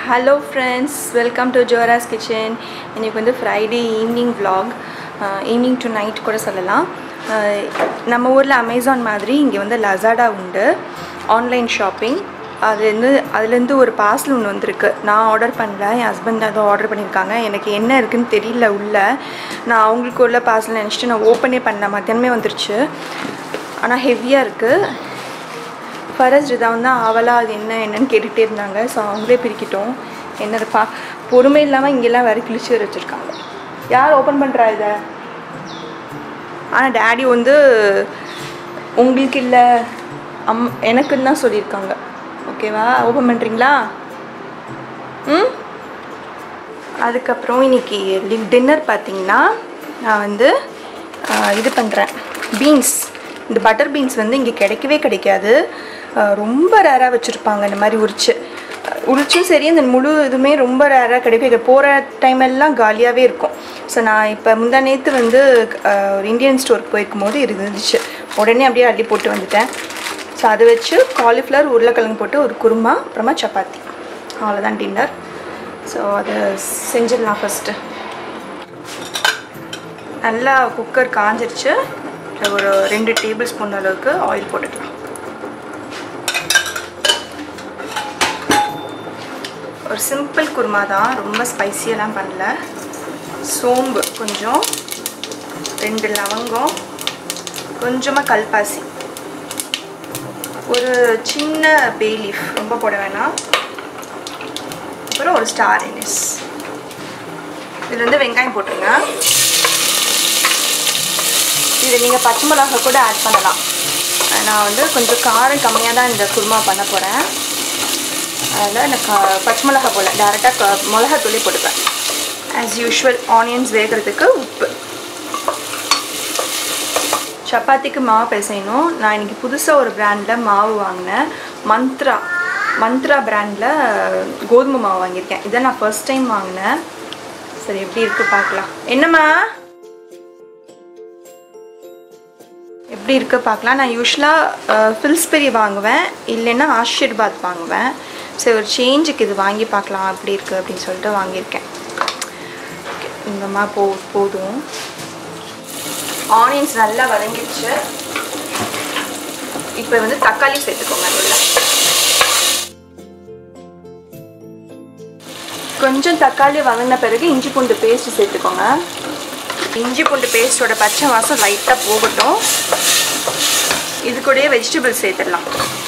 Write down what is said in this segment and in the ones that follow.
hello friends welcome to Jora's kitchen இன்றைக்கி வந்து Friday evening vlog evening to night கூட சொல்லலாம் அஹ் நம்ம ஊரில் அமேசான் மாதிரி இங்கே வந்து லசாடா உண்டு ஆன்லைன் ஷாப்பிங் அதுலேருந்து அதுலேருந்து ஒரு பார்சல் ஒன்று வந்திருக்கு நான் ஆர்டர் பண்ணல என் ஹஸ்பண்ட் அதை ஆர்டர் பண்ணியிருக்காங்க எனக்கு என்ன இருக்குன்னு தெரியல உள்ள நான் அவங்களுக்கு உள்ள பார்சல் நினச்சிட்டு நான் ஓப்பனே பண்ணல மத்தியானமே வந்துருச்சு ஆனால் ஹெவியாக இருக்குது ஃபரஸ்ட் இதான் தான் ஆவலாக அது என்ன என்னன்னு கேட்டுகிட்டே இருந்தாங்க ஸோ அவங்களே பிரிக்கிட்டோம் என்ன பா பொறுமை இல்லாமல் இங்கெல்லாம் வேறு கிழிச்சு வேறு வச்சுருக்காங்க யார் ஓப்பன் பண்ணுறா இதை ஆனால் டேடி வந்து உங்களுக்கு இல்லை அம் எனக்குன்னு தான் சொல்லியிருக்காங்க ஓகேவா ஓப்பன் பண்ணுறீங்களா ம் அதுக்கப்புறம் இன்னைக்கு டின்னர் பார்த்தீங்கன்னா நான் வந்து ஆஹ், இது பண்ணுறேன் பீன்ஸ் இந்த பட்டர் பீன்ஸ் வந்து இங்கே கிடைக்கவே கிடைக்காது ஆஹ், ரொம்ப ரேராக வச்சுருப்பாங்க இந்த மாதிரி உரிச்சு ஆஹ், உரிச்சும் சரி இந்த முழு இதுவுமே ரொம்ப ரேராக கிடைக்கும் போகிற டைம் எல்லாம் காலியாகவே இருக்கும் ஸோ நான் இப்போ முந்தா நேற்று வந்து ஆஹ், ஒரு இந்தியன் ஸ்டோருக்கு போயிருக்கும் போது இருந்துச்சு உடனே அப்படியே அள்ளி போட்டு வந்துட்டேன் ஸோ அதை வச்சு காலிஃப்ளவர் உருளைக்கிழங்கு போட்டு ஒரு குருமா அப்புறமா சப்பாத்தி அவ்வளோதான் டின்னர் ஸோ அதை செஞ்சிடலாம் ஃபஸ்ட்டு நல்லா குக்கர் காஞ்சிருச்சு இதுல ஒரு ரெண்டு டேபிள் ஸ்பூன் அளவுக்கு ஆயில் போட்டுக்கலாம் ஒரு சிம்பிள் குருமா தான் ரொம்ப ஸ்பைசியெல்லாம் பண்ணல சோம்பு கொஞ்சம் ரெண்டு லவங்கம் கொஞ்சமாக கல்பாசி ஒரு சின்ன பே லீஃப் ரொம்ப போட வேணாம் அப்புறம் ஒரு ஸ்டார் இனிஸ் இதில் வந்து வெங்காயம் போட்டுருங்க இதில் நீங்கள் பச்சை மிளகா கூட ஆட் பண்ணலாம் நான் வந்து கொஞ்சம் காரம் கம்மியாக தான் இந்த குருமா பண்ண போகிறேன் அதில் நான் கா பச்சை மிளகா போல் டேரெக்டாக மிளகாத்தூளே போட்டுப்பேன் ஆஸ் யூஷுவல் ஆனியன்ஸ் வேகிறதுக்கு உப்பு சப்பாத்திக்கு மாவு பிசையணும் நான் இன்னைக்கு புதுசாக ஒரு பிராண்டில் மாவு வாங்கினேன் மந்த்ரா மந்த்ரா பிராண்டில் கோதுமை மாவு வாங்கியிருக்கேன் இதை நான் ஃபர்ஸ்ட் டைம் வாங்கினேன் சரி எப்படி இருக்கு பார்க்கலாம் என்னம்மா எப்படி இருக்கு பார்க்கலாம் நான் யூஸ்வலாக ஃபில்ஸ்பெரி வாங்குவேன் இல்லைன்னா ஆஷீர்வாத் வாங்குவேன் சரி ஒரு சேஞ்சுக்கு இது வாங்கி பார்க்கலாம் எப்படி இருக்குது அப்படின்னு சொல்லிட்டு வாங்கியிருக்கேன் Okay, இந்த மாதிரி போ போதும் ஆனியன்ஸ் நல்லா வதங்கிடுச்சு இப்போ வந்து தக்காளி சேர்த்துக்கோங்க அதில் கொஞ்சம் தக்காளி வதங்கின பிறகு இஞ்சி பூண்டு பேஸ்ட் சேர்த்துக்கோங்க இஞ்சி பூண்டு பேஸ்ட்டோட பச்சை வாசம் லைட்டாக போகட்டும் இது கூடயே வெஜிடபிள் சேர்த்துடலாம்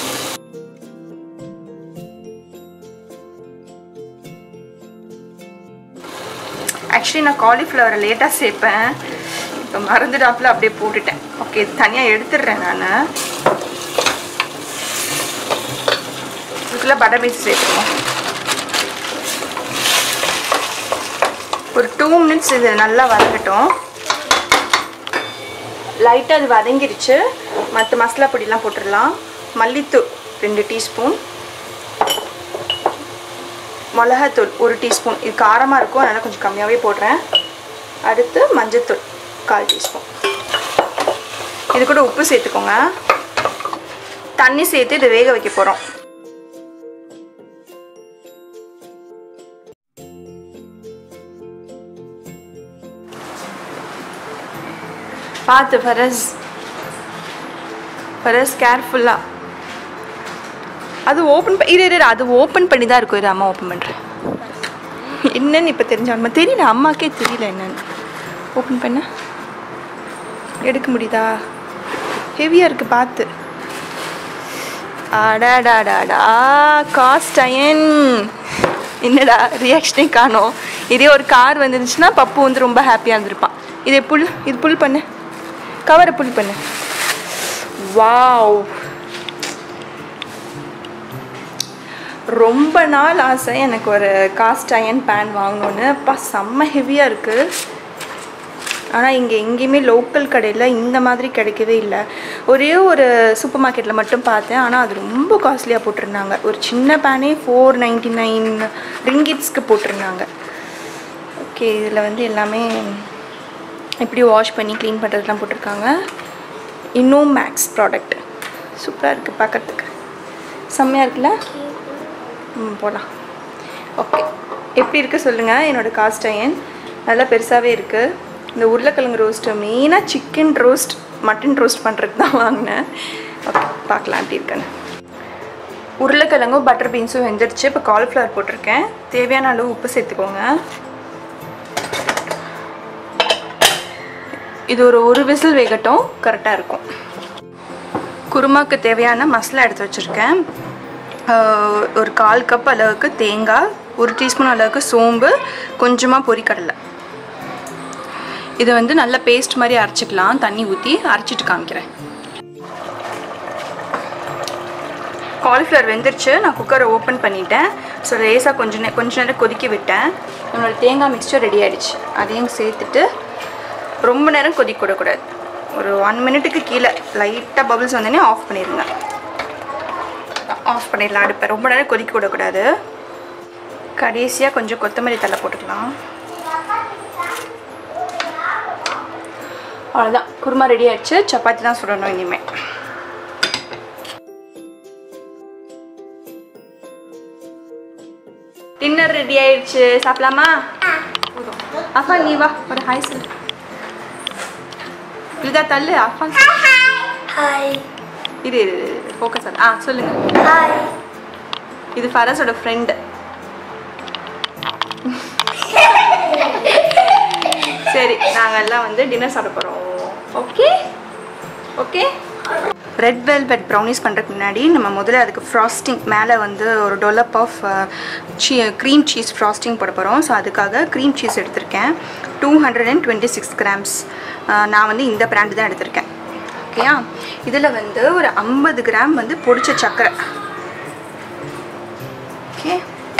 ஆக்சுவலி நான் காலிஃப்ளவரை லேட்டாக சேர்ப்பேன் இப்போ மறந்துடாப்புல அப்படியே போட்டுட்டேன் ஓகே இது தனியாக எடுத்துடுறேன் நான் இதுக்குள்ளே பட்டர் பீஸ் சேர்த்துருவோம் ஒரு டூ மினிட்ஸ் இது நல்லா வதங்கட்டும் லைட்டாக அது வதங்கிருச்சு மற்ற மசாலா பொடிலாம் போட்டுடலாம் மல்லித்தூள் ரெண்டு டீஸ்பூன் மிளகாத்தூள் ஒரு டீஸ்பூன் இது காரமாக இருக்கும் அதனால் கொஞ்சம் கம்மியாகவே போடுறேன் அடுத்து மஞ்சத்தூள் கால் டீஸ்பூன் இது கூட உப்பு சேர்த்துக்கோங்க தண்ணி சேர்த்து இதை வேக வைக்க போகிறோம் பார்த்து ஃபரஸ் ஃபரஸ் கேர்ஃபுல்லாக அது ஓப்பன் இரு இரு இரு, அது ஓப்பன் பண்ணி தான் இருக்கும் இரு அம்மா ஓப்பன் பண்ணுறேன் என்னன்னு இப்போ தெரிஞ்ச உண்மை தெரியல அம்மாக்கே தெரியல என்னன்னு ஓப்பன் பண்ண எடுக்க முடியுதா ஹெவியாக இருக்குது பார்த்து அடாடாடாடா காஸ்ட் அயன் என்னடா ரியாக்ஷனே காணோம் இதே ஒரு கார் வந்துருந்துச்சுன்னா பப்பு வந்து ரொம்ப ஹாப்பியாக இருந்திருப்பான் இதை புல் இது புல் பண்ணு கவரை புல் பண்ணு வாவ் ரொம்ப நாள் ஆசை எனக்கு ஒரு காஸ்ட் அயன் பேன் வாங்கணுன்னு அப்பா செம்ம ஹெவியாக இருக்குது ஆனால் இங்கே எங்கேயுமே லோக்கல் கடையில் இந்த மாதிரி கிடைக்கவே இல்லை ஒரே ஒரு சூப்பர் மார்க்கெட்டில் மட்டும் பார்த்தேன் ஆனால் அது ரொம்ப காஸ்ட்லியாக போட்டிருந்தாங்க ஒரு சின்ன பேனே ஃபோர் நைன்டி நைன் ரிங்கிட்ஸ்க்கு போட்டிருந்தாங்க ஓகே இதில் வந்து எல்லாமே எப்படி வாஷ் பண்ணி க்ளீன் பண்ணுறதுலாம் போட்டிருக்காங்க இன்னும் மேக்ஸ் ப்ராடக்ட் சூப்பராக இருக்குது பார்க்கறதுக்கு செம்மையாக இருக்குல்ல ம் போகலாம் ஓகே எப்படி இருக்குது சொல்லுங்கள் என்னோடய காஸ்ட் அயன் நல்லா பெருசாகவே இருக்குது இந்த உருளைக்கிழங்கு ரோஸ்ட்டு மெயினாக சிக்கன் ரோஸ்ட் மட்டன் ரோஸ்ட் பண்ணுறதுக்கு தான் வாங்கினேன் ஓகே பார்க்கலாம் எப்படி இருக்குன்னு உருளைக்கிழங்கும் பட்டர் பீன்ஸும் வெந்துருச்சு இப்போ காலிஃப்ளவர் போட்டிருக்கேன் தேவையான அளவு உப்பு சேர்த்துக்கோங்க இது ஒரு ஒரு விசில் வேகட்டும் கரெக்டாக இருக்கும் குருமாக்கு தேவையான மசாலா எடுத்து வச்சுருக்கேன் ஆஹ் ஒரு கால் கப் அளவுக்கு தேங்காய் ஒரு டீஸ்பூன் அளவுக்கு சோம்பு கொஞ்சமாக பொரிக்கடலை இது வந்து நல்ல பேஸ்ட் மாதிரி அரைச்சிக்கலாம் தண்ணி ஊற்றி அரைச்சிட்டு காமிக்கிறேன் காலிஃப்ளவர் வெந்துருச்சு நான் குக்கரை ஓப்பன் பண்ணிட்டேன் ஸோ லேசாக கொஞ்ச நே கொஞ்ச நேரம் கொதிக்க விட்டேன் நம்மளோட தேங்காய் மிக்சர் ரெடி ஆயிடுச்சு அதையும் சேர்த்துட்டு ரொம்ப நேரம் கொதிக்க விடக்கூடாது ஒரு ஒன் மினிட்டுக்கு கீழே லைட்டாக பபிள்ஸ் வந்தோடனே ஆஃப் பண்ணிடுங்க ஆஃப் பண்ணிடலாம் அடுப்பை ரொம்ப நேரம் கொதிக்க விடக்கூடாது கடைசியாக கொஞ்சம் கொத்தமல்லி தலை போட்டுக்கலாம் அவ்வளோதான் குருமா ரெடி ஆயிடுச்சு சப்பாத்தி தான் சுடணும் இனிமேல் டின்னர் ரெடி ஆயிடுச்சு சாப்பிடலாமா அப்பா நீ வா ஒரு ஹாய் சொல்லு இதுதா தள்ளு அப்பா ஹாய் இது ஃபோக்கஸ் ஆ சொல்லுங்க ஹாய் இது ஃபரஸோட ஃப்ரெண்டு சரி நாங்கள் எல்லாம் வந்து டின்னர் சாப்பிட போகிறோம் okay okay red velvet brownies பண்ணுறதுக்கு முன்னாடி நம்ம முதல்ல அதுக்கு ஃப்ராஸ்டிங் மேலே வந்து ஒரு டொலப் ஆஃப் சீ க்ரீம் சீஸ் ஃப்ராஸ்டிங் போட போகிறோம் ஸோ அதுக்காக க்ரீம் சீஸ் எடுத்திருக்கேன் two hundred and twenty six grams நான் வந்து இந்த பிராண்டு தான் எடுத்திருக்கேன் ஓகேயா இதில் வந்து ஒரு ஐம்பது கிராம் வந்து பொடிச்ச சர்க்கரை ஓகே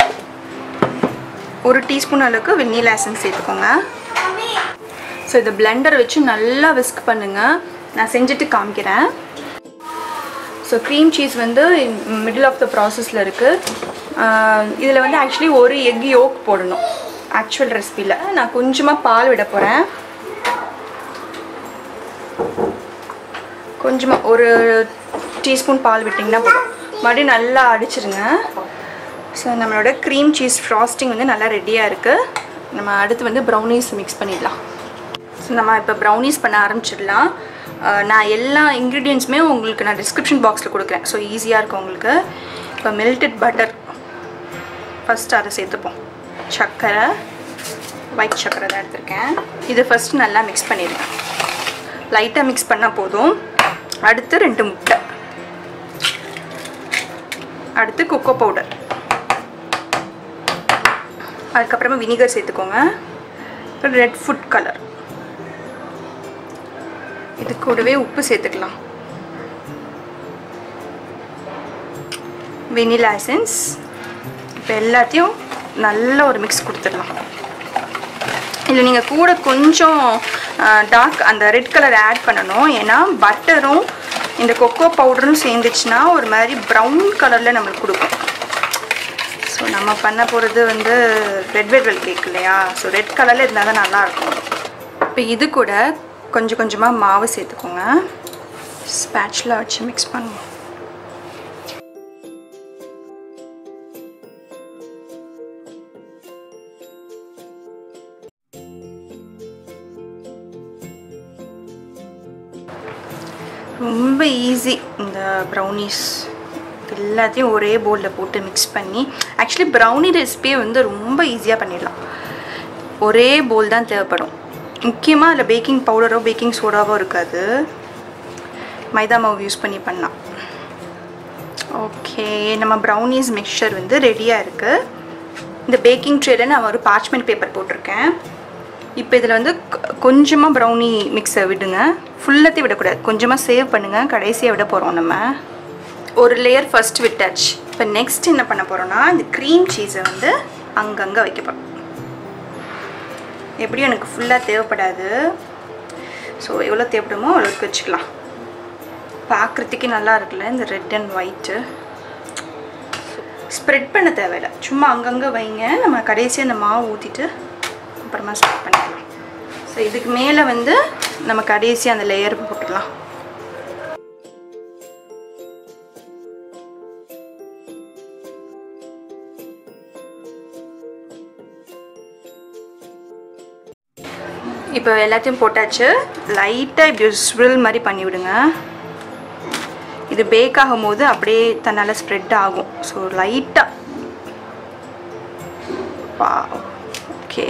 ஒரு டீஸ்பூன் அளவுக்கு வெண்ணிலா எசன்ஸ் சேர்த்துக்கோங்க ஸோ இதை பிளெண்டர் வச்சு நல்லா விஸ்க் பண்ணுங்கள் நான் செஞ்சுட்டு காமிக்கிறேன் ஸோ க்ரீம் சீஸ் வந்து மிடில் ஆஃப் த ப்ராசஸில் இருக்குது இதில் வந்து ஆக்சுவலி ஒரு எக் யோக் போடணும் ஆக்சுவல் ரெசிபியில் நான் கொஞ்சமாக பால் விட போகிறேன் கொஞ்சமாக ஒரு டீஸ்பூன் பால் விட்டிங்கன்னா போதும் மறுபடியும் நல்லா அடிச்சிருங்க ஸோ நம்மளோட க்ரீம் சீஸ் ஃப்ராஸ்டிங் வந்து நல்லா ரெடியாக இருக்குது நம்ம அடுத்து வந்து ப்ரௌனீஸ் மிக்ஸ் பண்ணிடலாம் ஸோ நம்ம இப்போ ப்ரௌனீஸ் பண்ண ஆரம்பிச்சிடலாம் அஹ் நான் எல்லா இன்க்ரீடியன்ஸுமே உங்களுக்கு நான் டிஸ்கிரிப்ஷன் பாக்ஸில் கொடுக்குறேன் ஸோ ஈஸியாக இருக்கும் உங்களுக்கு இப்போ மெல்டட் பட்டர் ஃபஸ்ட்டு அதை சேர்த்துப்போம் சர்க்கரை ஒயிட் சர்க்கரை தான் எடுத்திருக்கேன் இது ஃபஸ்ட்டு நல்லா மிக்ஸ் பண்ணிடுங்க லைட்டாக மிக்ஸ் பண்ணால் போதும் அடுத்து ரெண்டு முட்டை அடுத்து கொக்கோ பவுடர் அதுக்கப்புறமா வினிகர் சேர்த்துக்கோங்க ரெட் ஃபுட் கலர் இது கூடவே உப்பு சேர்த்துக்கலாம் வெனிலா எசன்ஸ் இப்போ எல்லாத்தையும் நல்ல ஒரு மிக்ஸ் கொடுத்துடலாம் இல்லை நீங்கள் கூட கொஞ்சம் டார்க் அந்த ரெட் கலர் ஆட் பண்ணணும் ஏன்னா பட்டரும் இந்த கொக்கோ பவுடரும் சேர்ந்துச்சுன்னா ஒரு மாதிரி ப்ரௌன் கலரில் நம்மளுக்கு கொடுக்கும் ஸோ நம்ம பண்ண போகிறது வந்து ரெட் வெல்வெல் கேக் இல்லையா ஸோ ரெட் கலரில் இருந்தால் தான் நல்லாயிருக்கும் இப்போ இது கூட கொஞ்சம் கொஞ்சமாக மாவு சேர்த்துக்கோங்க ஸ்பேட்சில் வச்சு மிக்ஸ் பண்ணுவோம் ரொம்ப ஈஸி இந்த ப்ரௌனிஸ் எல்லாத்தையும் ஒரே போலில் போட்டு மிக்ஸ் பண்ணி ஆக்சுவலி ப்ரௌனி ரெசிபியே வந்து ரொம்ப ஈஸியாக பண்ணிடலாம் ஒரே போல் தான் தேவைப்படும் முக்கியமாக அதில் பேக்கிங் பவுடரோ பேக்கிங் சோடாவோ இருக்காது மைதா மாவு யூஸ் பண்ணி பண்ணலாம் ஓகே நம்ம ப்ரௌனிஸ் மிக்சர் வந்து ரெடியாக இருக்குது இந்த பேக்கிங் ட்ரேல நான் ஒரு பார்ச்மெண்ட் பேப்பர் போட்டிருக்கேன் இப்போ இதில் வந்து கொஞ்சமாக ப்ரௌனி மிக்ஸை விடுங்க ஃபுல்லத்தையும் விடக்கூடாது கொஞ்சமாக சேவ் பண்ணுங்கள் கடைசியாக விட போகிறோம் நம்ம ஒரு லேயர் ஃபர்ஸ்ட் விட்டாச்சு இப்போ நெக்ஸ்ட் என்ன பண்ண போகிறோன்னா இந்த க்ரீம் சீஸை வந்து அங்கங்கே வைக்க போகிறோம் எப்படியும் எனக்கு ஃபுல்லாக தேவைப்படாது ஸோ எவ்வளோ தேவைப்படுமோ அவ்வளோக்கு வச்சுக்கலாம் பார்க்குறதுக்கே நல்லா இருக்குல்ல இந்த ரெட் அண்ட் ஒயிட்டு ஸ்ப்ரெட் பண்ண தேவையில்லை சும்மா அங்கங்கே வைங்க நம்ம கடைசியாக அந்த மாவு ஊற்றிட்டு அப்புறமா ஸ்ப்ரெட் பண்ணிக்கலாம் ஸோ இதுக்கு மேலே வந்து நம்ம கடைசியாக அந்த லேயர் போட்டுடலாம் இப்போ எல்லாத்தையும் போட்டாச்சு லைட்டாக இப்படி ஸ்வில் மாதிரி பண்ணி விடுங்க இது பேக் ஆகும்போது அப்படியே தன்னால் ஸ்ப்ரெட் ஆகும் ஸோ லைட்டாக வா ஓகே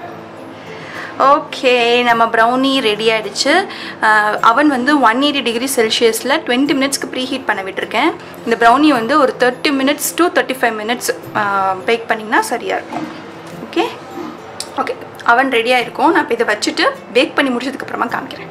ஓகே நம்ம ப்ரௌனி ரெடி ஆகிடுச்சு அவன் வந்து ஒன் எயிட்டி டிகிரி செல்சியஸில் டுவெண்ட்டி மினிட்ஸ்க்கு ப்ரீ ஹீட் பண்ண விட்டுருக்கேன் இந்த ப்ரௌனி வந்து ஒரு thirty minutes to thirty five minutes bake பண்ணிங்கன்னா சரியாக இருக்கும் ஓகே ஓகே அவன் ரெடியாக இருக்கும் நான் இப்போ இதை வச்சுட்டு பேக் பண்ணி முடிச்சதுக்கப்புறமா காமிக்கிறேன்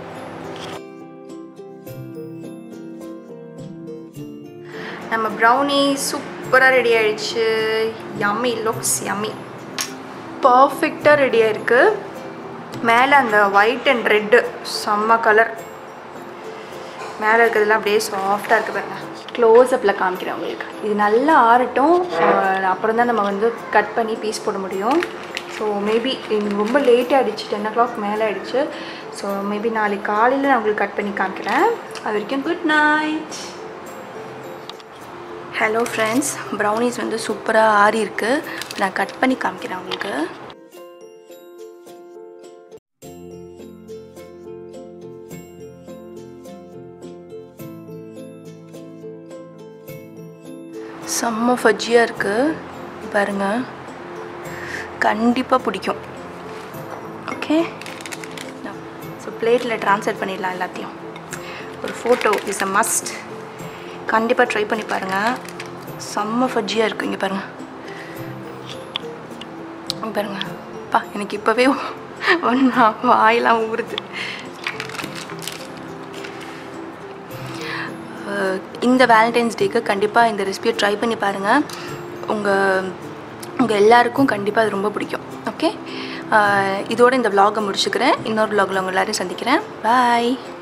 நம்ம ப்ரௌனி சூப்பராக ரெடி ஆயிடுச்சு யம்மி லுக்ஸ் யம்மி பர்ஃபெக்டாக ரெடியாக இருக்குது மேலே அந்த ஒயிட் அண்ட் ரெட்டு செம்ம கலர் மேலே இருக்கிறதுலாம் அப்படியே சாஃப்டாக இருக்குது பாருங்க க்ளோஸ்அப்பில் காமிக்கிறேன் உங்களுக்கு இது நல்லா ஆறட்டும் அப்புறம் தான் நம்ம வந்து கட் பண்ணி பீஸ் போட முடியும் ஸோ மேபி ரொம்ப லேட் ஆகிடுச்சு டென் ஓ கிளாக் மேலே ஆகிடுச்சு ஸோ மேபி நாளைக்கு காலையில் நான் உங்களுக்கு கட் பண்ணி காமிக்கிறேன் அது வரைக்கும் good night hello friends brownies வந்து சூப்பராக ஆறி இருக்கு நான் கட் பண்ணி காமிக்கிறேன் உங்களுக்கு செம்ம ஃபஜ்ஜியாக இருக்குது பாருங்க கண்டிப்பாக பிடிக்கும் ஓகே ஸோ பிளேட்டில் ட்ரான்ஸ்ஃபர் பண்ணிடலாம் எல்லாத்தையும் ஒரு ஃபோட்டோ இஸ் அ மஸ்ட் கண்டிப்பாக ட்ரை பண்ணி பாருங்கள் செம்ம ஃபஜ்ஜியாக இருக்குது இங்கே பாருங்கள் இங்க பாருங்க பா எனக்கு இப்போவே ஒன்றா வாயெல்லாம் ஊறுது அஹ் இந்த வேலண்டைன்ஸ் டேக்கு கண்டிப்பாக இந்த ரெசிபியை ட்ரை பண்ணி பாருங்கள் உங்கள் உங்கள் எல்லாருக்கும் கண்டிப்பாக அது ரொம்ப பிடிக்கும் ஓகே இதோட இந்த vlog-அ முடிச்சுக்கிறேன் இன்னொரு vlog-ல உங்கள் எல்லாரையும் சந்திக்கிறேன் பாய்